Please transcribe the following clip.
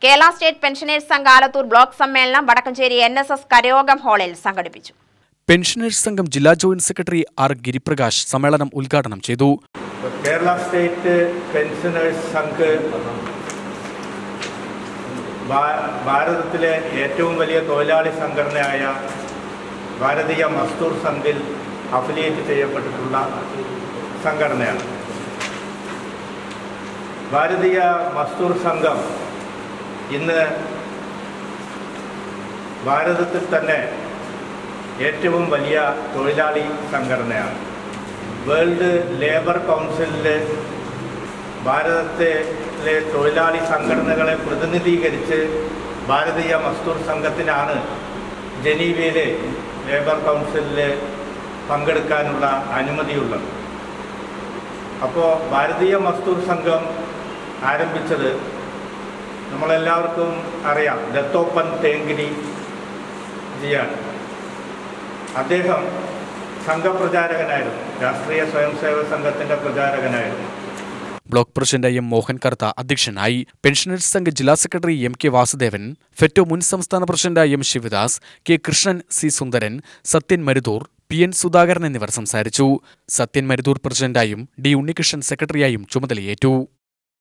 Kerala state pensioners സംഘ Alathur block സമ്മേളനം Vadakkencherry N S S കരയോഗം ഹാളിൽ സംഘടിപ്പിച്ചു പെൻഷനേഴ്സ് സംഘം ജില്ലാ ജോയിന്റ് സെക്രട്ടറി ആർ ഗിരിപ്രകാശ് സമ്മേളനം ഉദ്ഘാടനം ചെയ്തു കേരള സ്റ്റേറ്റ് പെൻഷനേഴ്സ് സംഘ് ഭാ- ഭാരതത്തിലെ ഏറ്റവും വലിയ തൊഴിലാളി സംഘടനയായ ഭാരതീയ മസ്ദൂർ സംഘിൽ അഫിലിയേറ്റ് ചെയ്യപ്പെട്ടിട്ടുള്ള സംഘടനയാണ് ഭാരതീയ മസ്ദൂർ സംഘം ഇന്ന് ഭാരതത്തിൽ തന്നെ ഏറ്റവും വലിയ തൊഴിലാളി സംഘടനയാണ് വേൾഡ് ലേബർ കൗൺസിലിൽ ഭാരതത്തിലെ തൊഴിലാളി സംഘടനകളെ പ്രതിനിധീകരിച്ച് ഭാരതീയ മസ്ദൂർ സംഘത്തിനാണ് ജനീവയിലെ ലേബർ കൗൺസിലിൽ പങ്കെടുക്കാനുള്ള അനുമതിയുള്ളത് അപ്പോൾ ഭാരതീയ മസ്ദൂർ സംഘം ആരംഭിച്ചത് നമ്മളെല്ലാവർക്കും അറിയാം ദത്തോപ്പൻ തേങ്കിരി ജിയാണ് അദ്ദേഹം സംഘപ്രചാരകനായിരുന്നു രാഷ്ട്രീയ സ്വയം സേവക സംഘത്തിൻ്റെ പ്രചാരകനായിരുന്നു block president M Mohan Kartha അധ്യക്ഷനായി പെൻഷനേഴ്സ് സംഘ് ജില്ലാ സെക്രട്ടറി എം കെ വാസുദേവൻ ഫെറ്റോ മുൻ സംസ്ഥാന president M Sivadas K Krishnan C Sundaran Sathyan Maruthur P N Sudhakaran എന്നിവർ സംസാരിച്ചു സത്യൻ മരുതൂർ പ്രസിഡന്റായും ഡി ഉണ്ണികൃഷ്ണൻ സെക്രട്ടറിയായും ചുമതലയേറ്റു